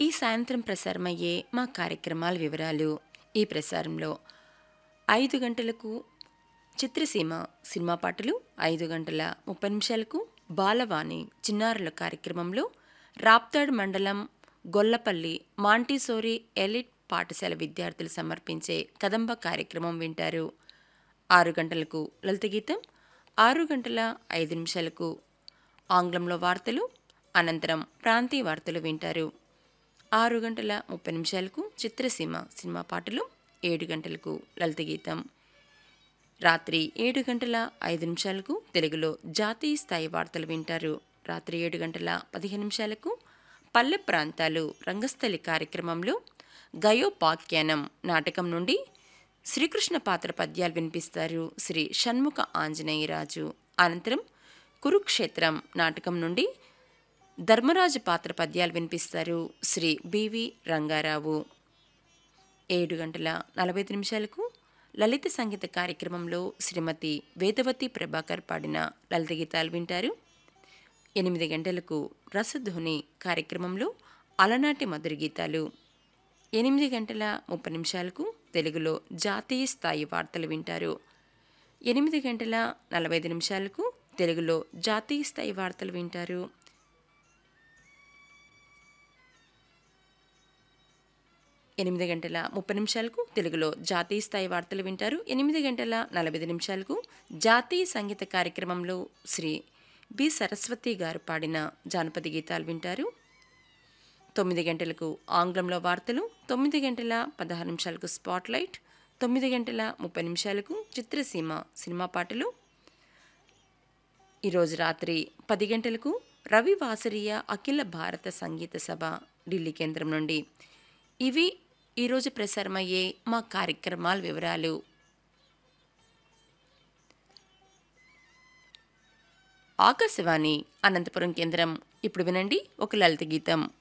ఈ సాయంత్రం ప్రసారమయ్యే మా కార్యక్రమాల వివరాలు ఈ ప్రసారంలో ఐదు గంటలకు చిత్రసీమ సినిమా పాటలు ఐదు గంటల ముప్పై నిమిషాలకు బాలవాణి చిన్నారుల కార్యక్రమంలో రాప్తాడ్ మండలం గొల్లపల్లి మాంటిసోరి ఎలిట్ పాఠశాల విద్యార్థులు సమర్పించే కదంబ కార్యక్రమం వింటారు ఆరు గంటలకు లలిత గీతం ఆరు గంటల ఐదు నిమిషాలకు ఆంగ్లంలో వార్తలు అనంతరం ప్రాంతీయ వార్తలు వింటారు ఆరు గంటల ముప్పై నిమిషాలకు చిత్రసీమ సినిమా పాటలు ఏడు గంటలకు లలిత గీతం రాత్రి ఏడు గంటల ఐదు నిమిషాలకు తెలుగులో జాతీయ స్థాయి వార్తలు వింటారు రాత్రి ఏడు గంటల పదిహేను నిమిషాలకు పల్లె ప్రాంతాలు రంగస్థలి కార్యక్రమంలో గయోపాఖ్యానం నాటకం నుండి శ్రీకృష్ణ పాత్ర పద్యాలు వినిపిస్తారు శ్రీ షణ్ముఖ ఆంజనేయరాజు అనంతరం కురుక్షేత్రం నాటకం నుండి ధర్మరాజు పాత్ర పద్యాలు వినిపిస్తారు శ్రీ బివి రంగారావు ఏడు గంటల నలభై ఐదు నిమిషాలకు లలిత సంగీత కార్యక్రమంలో శ్రీమతి వేదవతి ప్రభాకర్ పాడిన లలిత గీతాలు వింటారు ఎనిమిది గంటలకు రసధ్వని కార్యక్రమంలో అలనాటి మధుర గీతాలు ఎనిమిది గంటల ముప్పై నిమిషాలకు తెలుగులో జాతీయ స్థాయి వార్తలు వింటారు ఎనిమిది గంటల నలభై ఐదు నిమిషాలకు తెలుగులో జాతీయ స్థాయి వార్తలు వింటారు ఎనిమిది గంటల ముప్పై నిమిషాలకు తెలుగులో జాతీయ స్థాయి వార్తలు వింటారు ఎనిమిది గంటల నలభై ఐదు నిమిషాలకు జాతీయ సంగీత కార్యక్రమంలో శ్రీ బి సరస్వతి గారు పాడిన జానపద గీతాలు వింటారు తొమ్మిది గంటలకు ఆంగ్లంలో వార్తలు తొమ్మిది గంటల పదహారు నిమిషాలకు స్పాట్లైట్ తొమ్మిది గంటల ముప్పై నిమిషాలకు చిత్రసీమ సినిమా పాటలు ఈరోజు రాత్రి పది గంటలకు రవి వాసరీయ అఖిల భారత సంగీత సభ ఢిల్లీ కేంద్రం నుండి ఇవి ఈరోజు ప్రసారమయ్యే మా కార్యక్రమాల వివరాలు ఆకాశవాణి అనంతపురం కేంద్రం ఇప్పుడు వినండి ఒక లలిత గీతం